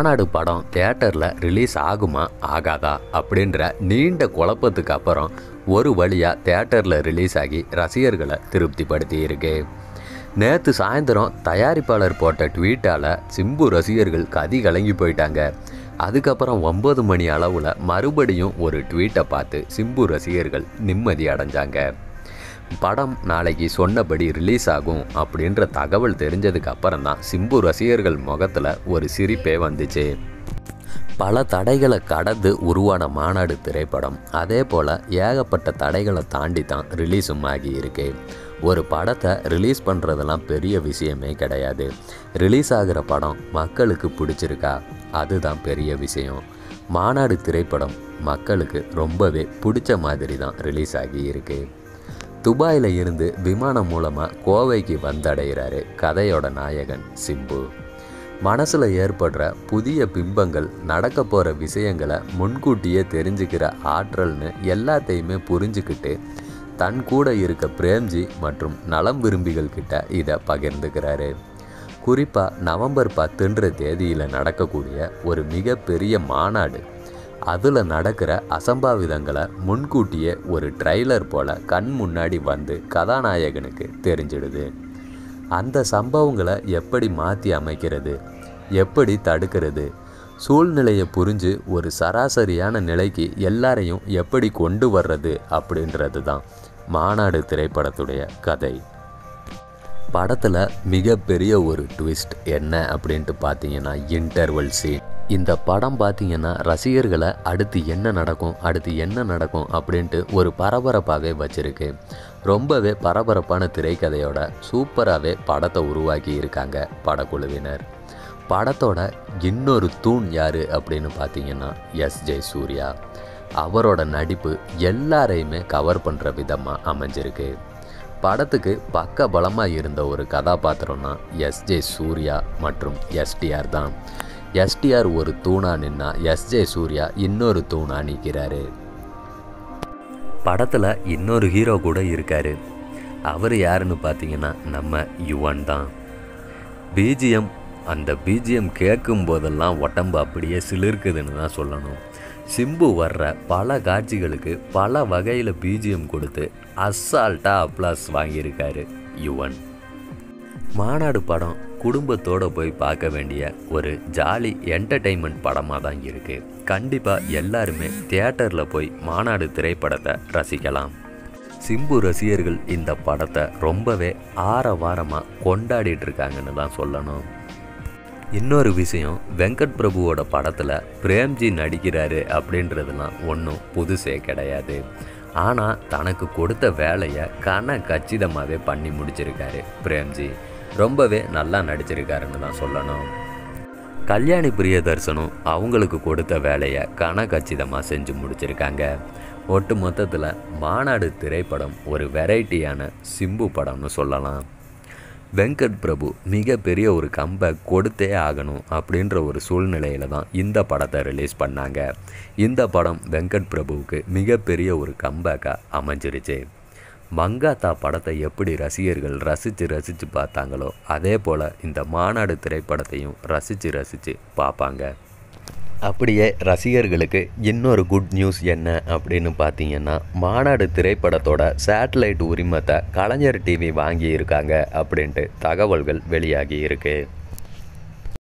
மாநாடு படம் தியேட்டரில் ரிலீஸ் ஆகுமா ஆகாதா அப்படின்ற நீண்ட குழப்பத்துக்கு அப்புறம் ஒரு வழியாக தியேட்டரில் ரிலீஸ் ஆகி ரசிகர்களை திருப்திப்படுத்தி இருக்கு நேற்று சாயந்தரம் தயாரிப்பாளர் போட்ட ட்வீட்டால் சிம்பு ரசிகர்கள் கதி கலங்கி போயிட்டாங்க அதுக்கப்புறம் ஒம்பது மணி அளவில் மறுபடியும் ஒரு ட்வீட்டை பார்த்து சிம்பு ரசிகர்கள் நிம்மதி அடைஞ்சாங்க படம் நாளைக்கு சொன்னபடி ரிலீஸ் ஆகும் அப்படின்ற தகவல் தெரிஞ்சதுக்கு அப்புறம் தான் சிம்பு ரசிகர்கள் முகத்தில் ஒரு சிரிப்பே வந்துச்சு பல தடைகளை கடந்து உருவான மாநாடு திரைப்படம் அதே போல் ஏகப்பட்ட தடைகளை தாண்டி தான் ரிலீஸும் ஆகி இருக்கு ஒரு படத்தை ரிலீஸ் பண்ணுறதெல்லாம் பெரிய விஷயமே கிடையாது ரிலீஸ் ஆகிற படம் மக்களுக்கு பிடிச்சிருக்கா அதுதான் பெரிய விஷயம் மாநாடு திரைப்படம் மக்களுக்கு ரொம்பவே பிடிச்ச மாதிரி தான் ரிலீஸ் ஆகி இருக்கு துபாயில் இருந்து விமானம் மூலமாக கோவைக்கு வந்தடைகிறாரு கதையோட நாயகன் சிம்பு மனசில் ஏற்படுற புதிய பிம்பங்கள் நடக்க போகிற விஷயங்களை முன்கூட்டியே தெரிஞ்சுக்கிற ஆற்றல்னு எல்லாத்தையுமே புரிஞ்சுக்கிட்டு தன் கூட இருக்க பிரேம்ஜி மற்றும் நலம் விரும்பிகள் கிட்ட இதை பகிர்ந்துக்கிறாரு குறிப்பாக நவம்பர் பத்துன்ற தேதியில் நடக்கக்கூடிய ஒரு மிகப்பெரிய மாநாடு அதில் நடக்கிற அசம்பாவிதங்களை முன்கூட்டியே ஒரு ட்ரைலர் போல் கண் முன்னாடி வந்து கதாநாயகனுக்கு தெரிஞ்சிடுது அந்த சம்பவங்களை எப்படி மாற்றி அமைக்கிறது எப்படி தடுக்கிறது சூழ்நிலையை புரிஞ்சு ஒரு சராசரியான நிலைக்கு எல்லாரையும் எப்படி கொண்டு வர்றது அப்படின்றது தான் மாநாடு திரைப்படத்துடைய கதை படத்தில் மிகப்பெரிய ஒரு ட்விஸ்ட் என்ன அப்படின்ட்டு பார்த்தீங்கன்னா இன்டர்வல் சீன் இந்த படம் பார்த்தீங்கன்னா ரசிகர்களை அடுத்து என்ன நடக்கும் அடுத்து என்ன நடக்கும் அப்படின்ட்டு ஒரு பரபரப்பாகவே வச்சிருக்கு ரொம்பவே பரபரப்பான திரைக்கதையோட சூப்பராகவே படத்தை உருவாக்கி இருக்காங்க படக்குழுவினர் படத்தோட இன்னொரு தூண் யார் அப்படின்னு பார்த்தீங்கன்னா எஸ் ஜெய் சூர்யா அவரோட நடிப்பு எல்லாரையுமே கவர் பண்ணுற விதமாக அமைஞ்சிருக்கு படத்துக்கு பக்க பலமாக இருந்த ஒரு கதாபாத்திரம்னா எஸ் ஜே சூர்யா மற்றும் எஸ்டிஆர் தான் எஸ்டிஆர் ஒரு தூணா நின்னா எஸ் ஜே சூர்யா இன்னொரு தூணா நிற்கிறாரு படத்தில் இன்னொரு ஹீரோ கூட இருக்காரு அவர் யாருன்னு பார்த்தீங்கன்னா நம்ம யுவன் தான் பிஜிஎம் அந்த பிஜிஎம் கேட்கும் போதெல்லாம் உடம்பு அப்படியே சிலிர்க்குதுன்னு தான் சொல்லணும் சிம்பு வர்ற பல காட்சிகளுக்கு பல வகையில் பிஜிஎம் கொடுத்து அசால்ட்டாக அப்ளாஸ் வாங்கியிருக்காரு யுவன் மாநாடு படம் குடும்பத்தோடு போய் பார்க்க வேண்டிய ஒரு ஜாலி என்டர்டெயின்மெண்ட் படமாக தான் இருக்குது கண்டிப்பாக எல்லாருமே தியேட்டரில் போய் மாநாடு திரைப்படத்தை ரசிக்கலாம் சிம்பு ரசிகர்கள் இந்த படத்தை ரொம்பவே ஆரவாரமாக கொண்டாடிட்டு இருக்காங்கன்னு தான் சொல்லணும் இன்னொரு விஷயம் வெங்கட் பிரபுவோட படத்தில் பிரேம்ஜி நடிக்கிறாரு அப்படின்றதுலாம் ஒன்றும் புதுசே கிடையாது ஆனால் தனக்கு கொடுத்த வேலையை கன கச்சிதமாகவே பண்ணி முடிச்சிருக்காரு பிரேம்ஜி ரொம்பவே நல்லா நடிச்சிருக்காருன்னு தான் சொல்லணும் கல்யாணி பிரியதர்சனும் அவங்களுக்கு கொடுத்த வேலையை கன கச்சிதமாக செஞ்சு முடிச்சிருக்காங்க ஒட்டு மொத்தத்தில் மாநாடு திரைப்படம் ஒரு வெரைட்டியான சிம்பு படம்னு சொல்லலாம் வெங்கட் பிரபு மிகப்பெரிய ஒரு கம்பேக் கொடுத்தே ஆகணும் அப்படின்ற ஒரு சூழ்நிலையில தான் இந்த படத்தை ரிலீஸ் பண்ணாங்க இந்த படம் வெங்கட் பிரபுவுக்கு மிகப்பெரிய ஒரு கம்பேக்காக அமைஞ்சிருச்சு மங்காத்தா படத்தை எப்படி ரசிகர்கள் ரசித்து ரசித்து பார்த்தாங்களோ அதே போல் இந்த மாநாடு திரைப்படத்தையும் ரசித்து ரசித்து பார்ப்பாங்க அப்படியே ரசிகர்களுக்கு இன்னொரு குட் நியூஸ் என்ன அப்படின்னு பார்த்தீங்கன்னா மாநாடு திரைப்படத்தோட சேட்டலைட் உரிமத்தை கலைஞர் டிவி வாங்கி இருக்காங்க அப்படின்ட்டு தகவல்கள் வெளியாகி இருக்குது